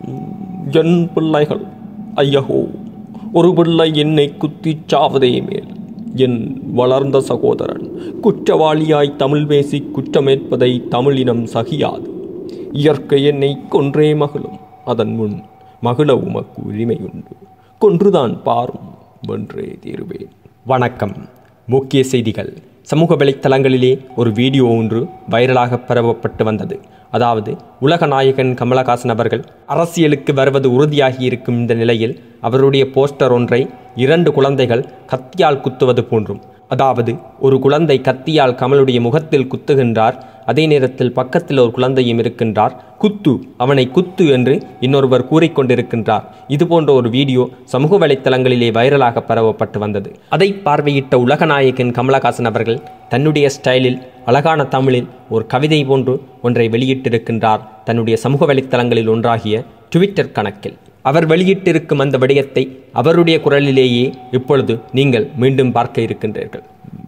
என் பிள்ளைகள் ஐயகோ ஒரு பிள்ளை என்னை குத்திச் சாவதே மேல் என் வளர்ந்த சகோதரன் குற்றவாளியாய் தமிழ் பேசி குற்றமேற்பதை தமிழினம் சகியாது இயற்கை என்னை கொன்றே மகளும் அதன் முன் மகிழ உமக்கு உரிமையுண்டு கொன்றுதான் பாரும் வென்றே தீருவேன் வணக்கம் முக்கிய செய்திகள் சமூக வலைத்தளங்களிலே ஒரு வீடியோ ஒன்று வைரலாக பரவப்பட்டு வந்தது அதாவது உலக நாயகன் கமலஹாசன் அவர்கள் அரசியலுக்கு வருவது உறுதியாகி இருக்கும் இந்த நிலையில் அவருடைய போஸ்டர் ஒன்றை இரண்டு குழந்தைகள் கத்தியால் குத்துவது போன்றும் அதாவது ஒரு குழந்தை கத்தியால் கமலுடைய முகத்தில் குத்துகின்றார் அதே நேரத்தில் பக்கத்தில் ஒரு குழந்தையும் இருக்கின்றார் குத்து அவனை குத்து என்று இன்னொருவர் கூறிக்கொண்டிருக்கின்றார் இது போன்ற ஒரு வீடியோ சமூக வலைத்தளங்களிலே வைரலாக பரவப்பட்டு வந்தது அதை பார்வையிட்ட உலகநாயகன் கமலஹாசன் அவர்கள் தன்னுடைய ஸ்டைலில் அழகான தமிழில் ஒரு கவிதை போன்று ஒன்றை வெளியிட்டிருக்கின்றார் தன்னுடைய சமூக வலைத்தளங்களில் ஒன்றாகிய ட்விட்டர் கணக்கில் அவர் வெளியிட்டிருக்கும் அந்த விடயத்தை அவருடைய குரலிலேயே இப்பொழுது நீங்கள் மீண்டும் பார்க்க இருக்கின்றீர்கள்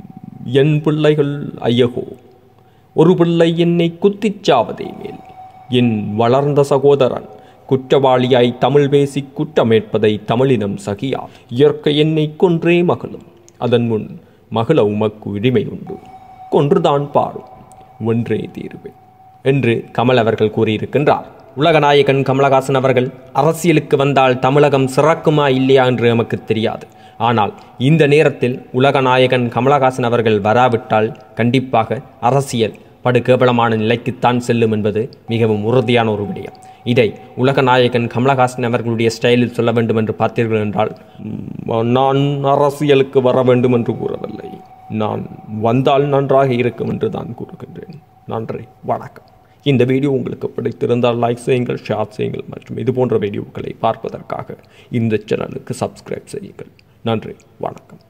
என் பிள்ளைகள் ஐயகோ ஒரு பிள்ளை என்னை குத்திச் சாவதே மேல் என் வளர்ந்த சகோதரன் குற்றவாளியாய் தமிழ் பேசி குற்றமேற்பதை தமிழினம் சகியா இயற்கை என்னை கொன்றே மகளும் அதன் முன் மகள உமக்கு உரிமை உண்டு கொன்றுதான் பாரும் ஒன்றே தீர்வேன் என்று கமல் அவர்கள் கூறியிருக்கின்றார் உலகநாயகன் கமலஹாசன் அவர்கள் அரசியலுக்கு வந்தால் தமிழகம் சிறக்குமா இல்லையா என்று நமக்கு தெரியாது ஆனால் இந்த நேரத்தில் உலகநாயகன் கமலஹாசன் அவர்கள் வராவிட்டால் கண்டிப்பாக அரசியல் படு கேவலமான நிலைக்குத்தான் செல்லும் என்பது மிகவும் உறுதியான ஒரு விடயம் இதை உலகநாயகன் கமலஹாசன் அவர்களுடைய ஸ்டைலில் சொல்ல வேண்டும் என்று பார்த்தீர்கள் என்றால் "ம், நான் அரசியலுக்கு வர வேண்டும் என்று கூறவில்லை நான் வந்தால் நன்றாக இருக்கும் என்று தான் கூறுகின்றேன் நன்றி வணக்கம் இந்த வீடியோ உங்களுக்கு பிடித்திருந்தால் லைக் செய்யுங்கள் ஷேர் செய்யுங்கள் மற்றும் இது போன்ற வீடியோக்களை பார்ப்பதற்காக இந்த சேனலுக்கு சப்ஸ்கிரைப் செய்யுங்கள் நன்றி வணக்கம்